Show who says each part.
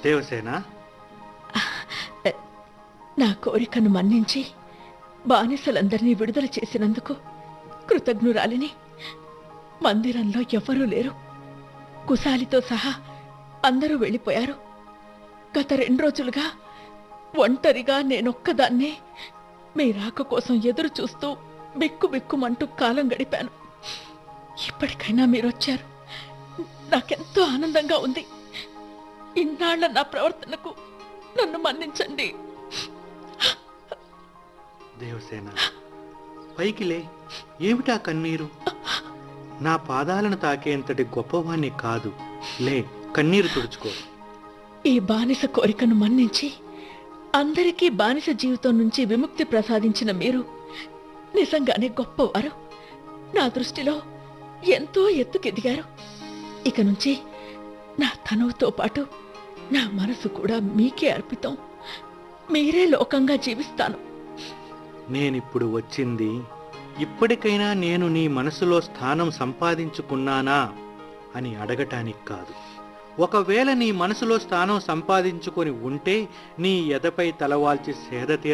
Speaker 1: దేవసేన
Speaker 2: నా కోరికను మన్నించి బానిసలందరినీ విడుదల చేసినందుకు కృతజ్ఞురాలిని మందిరంలో ఎవ్వరూ లేరు కుశాలితో సహా అందరూ వెళ్ళిపోయారు గత రెండు రోజులుగా ఒంటరిగా నేనొక్కదాన్నే మీ రాక కోసం ఎదురు చూస్తూ బిక్కు బిక్కుమంటూ కాలం గడిపాను ఇప్పటికైనా మీరు వచ్చారు నాకెంతో ఆనందంగా ఉంది ఇన్నాళ్ల నా ప్రవర్తనకు నన్ను మన్నించండి
Speaker 1: దేవసేన పైకి లే ఏమిటా కన్నీరు నా పాదాలను తాకేంతటి గొప్పవాణ్ణి కాదు లే కన్నీరు తుడుచుకో
Speaker 2: ఈ బానిస కోరికను మన్నించి అందరికీ బానిస జీవితం నుంచి విముక్తి ప్రసాదించిన మీరు నిజంగానే గొప్పవారు నా దృష్టిలో ఎంతో ఎత్తుకెదిగారు ఇక నుంచి నా తనువుతో పాటు నా మనసు కూడా మీకే అర్పితం మీరే లోకంగా జీవిస్తాను
Speaker 1: నేనిప్పుడు వచ్చింది ఇప్పటికైనా నేను నీ మనసులో స్థానం సంపాదించుకున్నానా అని అడగటానికి కాదు ఒకవేళ నీ మనసులో స్థానం సంపాదించుకొని ఉంటే నీ ఎదపై తలవాల్చి సేద